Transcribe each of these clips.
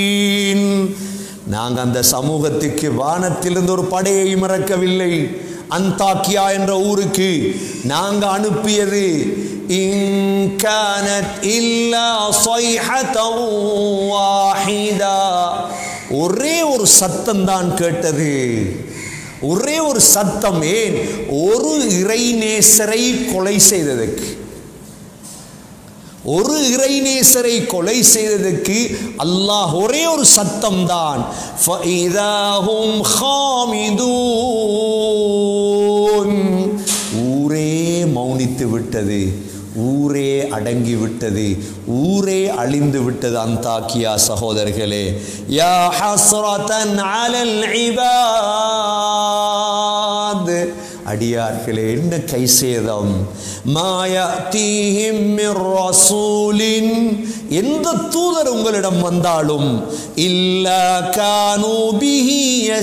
நாங்க அந்த சமூகத்துக்கு வானத்திலிருந்து ஒரு படையை மறக்கவில்லை அந்தாக்கியா என்ற ஊருக்கு நாங்க அனுப்பியது இன் கானத் இல்லா ஸைஹத்தன் வாஹிதா ஒரே ஒரு சத்தம் தான் கேட்டது ஒரே ஒரு சத்தம் ஏன் ஒரு இறைநேசரை கொலை செய்ததற்கு ஒரு இறைநேசரை கொலை செய்ததற்கு அல்லாஹ் ஒரே ஒரு சத்தம் தான் ஊரே மௌனித்து விட்டது ஊரே அடங்கி விட்டது ஊரே அழிந்து விட்டது அந்தாக்கியா சகோதரர்களே யா ஹஸ்ரதன் அலல் இபாத் அடியார்களே என்ன கை சேதம் மாயத்தீஹிம் மிர் ரசூலின் எந்த தூதர் உங்களிடம் வந்தாலும் இல்ல கானூ பிஹி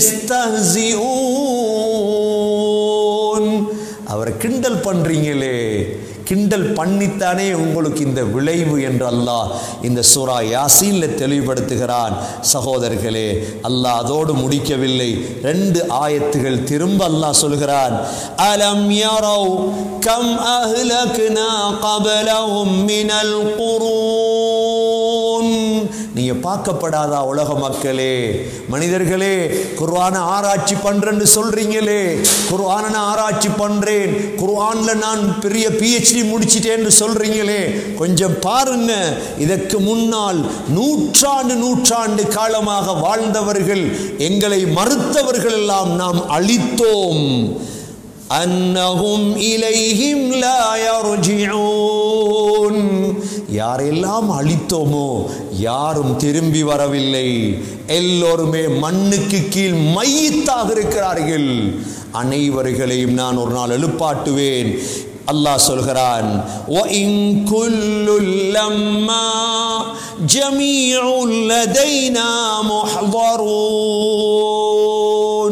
யஸ்தஹ்சிஊன் அவரை கிண்டல் பண்றீங்களே கிண்டல் பண்ணித்தானே உங்களுக்கு இந்த விளைவு என்று அல்லாஹ் இந்த சூரா யாசீன்ல தெளிவுபடுத்துகிறான் சகோதரர்களே அல்லாஹ் அதோடு முடிக்கவில்லை ரெண்டு ஆயத்துகள் திரும்ப அல்லாஹ் சொல்கிறான் அலம் யரவ் கம் அஹ்லக்னா கபலஹும் மினல் குரூன் நீங்க பார்க்கப்படாதா உலக மக்களே மனிதர்களே குர்ஆன ஆராய்ச்சி பண்றேன்னு சொல்றீங்களே குர்ஆன நான் ஆராய்ச்சி பண்றேன் குர்ஆன்ல நான் பெரிய பிஹெச்டி முடிச்சிட்டேன்னு சொல்றீங்களே கொஞ்சம் பாருங்க இதற்கு முன்னால் நூற்றாண்டு நூற்றாண்டு காலமாக வாழ்ந்தவர்கள் எங்களை மறுத்தவர்கள் எல்லாம் நாம் அழித்தோம் அன்னஹும் இலைஹிம் லா யர்ஜிஊன் யாரெல்லாம் அழித்தோமோ யாரும் திரும்பி வரவில்லை எல்லோருமே மண்ணுக்கு கீழ் மையத்தாக இருக்கிறார்கள் அனைவர்களையும் நான் ஒரு நாள் எழுப்பாட்டுவேன் அல்லாஹ் சொல்கிறான் وَإِن كُلٌّ لَّمَّا جَمِيعٌ لَّدَيْنَا مُحْضَرُونَ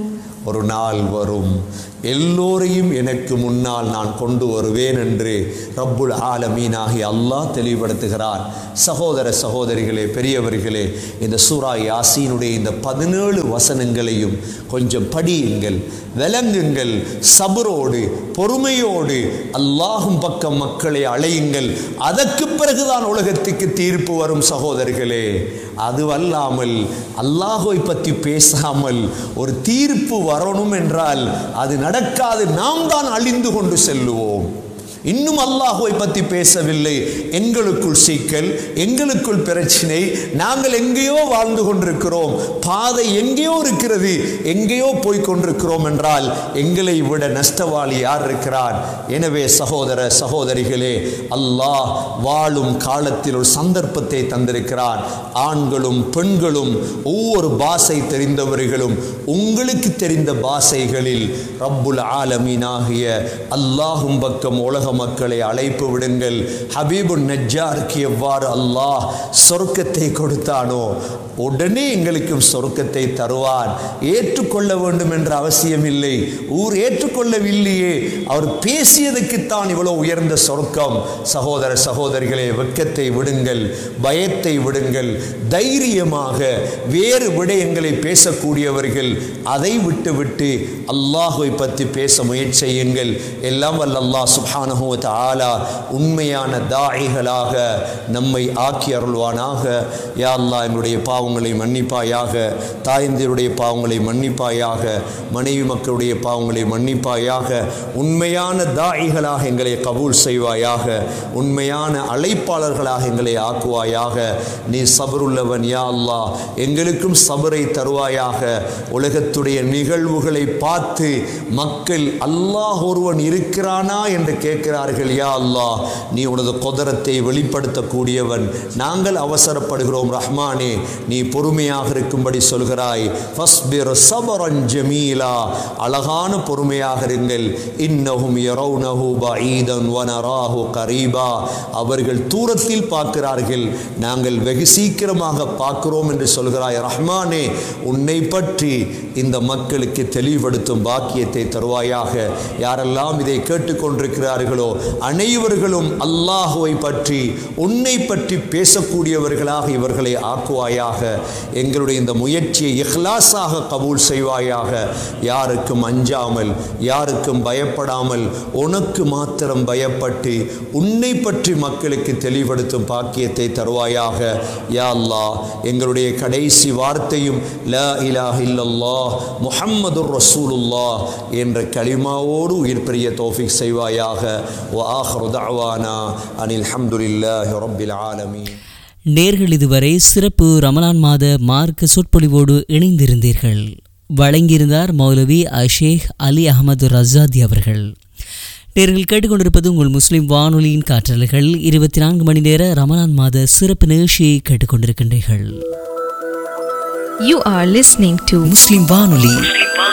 ஒரு நாள் வரும் எல்லோரையும் எனக்கு முன்னால் நான் கொண்டு வருவேன் என்று ரப்புல் ஆலமீனாகி அல்லாஹ் தெளிவுபடுத்துகிறான் சகோதர சகோதரிகளே பெரியவர்களே இந்த சூரா யாசீனுடைய இந்த பதினேழு வசனங்களையும் கொஞ்சம் படியுங்கள் விளங்குங்கள் சபரோடு பொறுமையோடு அல்லாஹும் பக்கம் மக்களை அழையுங்கள் அதற்கு பிறகுதான் உலகத்துக்கு தீர்ப்பு வரும் சகோதரர்களே அதுவல்லாமல் அல்லாஹை பற்றி பேசாமல் ஒரு தீர்ப்பு வரணும் என்றால் அது நடக்காது நாம் தான் அழிந்து கொண்டு செல்லுவோம் இன்னும் அல்லாஹுவை பற்றி பேசவில்லை எங்களுக்குள் சிக்கல் எங்களுக்குள் பிரச்சனை நாங்கள் எங்கேயோ வாழ்ந்து கொண்டிருக்கிறோம் பாதை எங்கேயோ இருக்கிறது எங்கேயோ போய் கொண்டிருக்கிறோம் என்றால் எங்களை விட நஷ்டவாளி யார் இருக்கிறார் எனவே சகோதர சகோதரிகளே அல்லாஹ் வாழும் காலத்தில் ஒரு சந்தர்ப்பத்தை தந்திருக்கிறான் ஆண்களும் பெண்களும் ஒவ்வொரு பாஷை தெரிந்தவர்களும் உங்களுக்கு தெரிந்த பாஷைகளில் ரப்புல் ஆலமீனாகிய அல்லாஹும் பக்கம் உலக மக்களை அழைப்பு விடுங்கள் ஹபீபு நஜ்ஜாருக்கு எவ்வாறு அல்லாஹ் சொர்க்கத்தை கொடுத்தானோ உடனே எங்களுக்கும் சொர்க்கத்தை தருவான் ஏற்றுக்கொள்ள வேண்டும் என்ற அவசியம் இல்லை ஊர் ஏற்றுக்கொள்ளவில்லையே அவர் பேசியதுக்குத்தான் இவ்வளவு உயர்ந்த சொர்க்கம் சகோதர சகோதரிகளே வெட்கத்தை விடுங்கள் பயத்தை விடுங்கள் தைரியமாக வேறு விடயங்களை பேசக்கூடியவர்கள் அதை விட்டுவிட்டு அல்லாஹுவை பற்றி பேச முயற்சி செய்யுங்கள் எல்லாம் வல்ல அல்லாஹ் சுப்ஹானஹு வ தஆலா உண்மையான தாயிகளாக நம்மை ஆக்கி அருள்வானாக யா அல்லாஹ் எங்களுடைய பாவங்களை மன்னிப்பாயாக தாயந்தியருடைய பாவங்களை மன்னிப்பாயாக மனைவி மக்களுடைய பாவங்களை மன்னிப்பாயாக உண்மையான தாயிகளாக எங்களை கபூல் செய்வாயாக உண்மையான அழைப்பாளர்களாக எங்களை ஆக்குவாயாக நீ சபருள்ளவன் யா அல்லாஹ் எங்களுக்கும் சபரை தருவாயாக உலகத்துடைய நிகழ்வுகளை பார்த்து மக்கள் அல்லாஹ் ஒருவன் இருக்கிறானா என்று கேட்கிறார்கள் யா அல்லாஹ் நீ உனது கொதரத்தை வெளிப்படுத்தக்கூடியவன் நாங்கள் அவசரப்படுகிறோம் ரஹ்மானே நீ பொறுமையாக இருக்கும்படி சொல்கிறாய் ஃபஸ்பிர் சபரன் ஜமீலா அழகான பொறுமையாக இருங்கள் இன்னஹும் யரௌனஹு பஈதன் வனராஹு கரீபா அவர்கள் தூரத்தில் பார்க்கிறார்கள் நாங்கள் வெகு சீக்கிரமாக பார்க்கிறோம் என்று சொல்கிறாய் ரஹ்மானே உன்னை பற்றி இந்த மக்களுக்கு தெளிவுபடுத்தும் பாக்கியத்தை தருவாயாக யாரெல்லாம் இதை கேட்டுக்கொண்டிருக்கிறார்களோ இருக்கிறார்களோ அனைவர்களும் அல்லாஹுவை பற்றி உன்னை பற்றி பேசக்கூடியவர்களாக இவர்களை ஆக்குவாயாக எங்களுடைய இந்த முயற்சியை இஹ்லாஸாக கபூல் செய்வாயாக யாருக்கும் அஞ்சாமல் யாருக்கும் பயப்படாமல் உனக்கு மாத்திரம் பயப்பட்டு உன்னை பற்றி மக்களுக்கு தெளிவுபடுத்தும் பாக்கியத்தை தருவாயாக யா அல்லாஹ் எங்களுடைய கடைசி வார்த்தையும் லா இலாஹ இல்லல்லாஹ் முஹம்மதுர் ரசூலுல்லாஹ் என்ற கலிமாவோடு உயிர் பெரிய தௌஃபிக் செய்வாயாக வ ஆஹ்ரு தஅவானா அனில் ஹம்துலில்லாஹி ரப்பில் ஆலமீன் நேர்கள் இதுவரை சிறப்பு ரமலான் மாத மார்க்க சொற்பொழிவோடு இணைந்திருந்தீர்கள் வழங்கியிருந்தார் மௌலவி அஷேக் அலி அகமது ரசாதி அவர்கள் நேர்கள் கேட்டுக்கொண்டிருப்பது உங்கள் முஸ்லிம் வானொலியின் காற்றலைகள் இருபத்தி நான்கு மணி நேர ரமலான் மாத சிறப்பு நிகழ்ச்சியை கேட்டுக்கொண்டிருக்கின்றீர்கள் You are listening to முஸ்லிம் வானொலி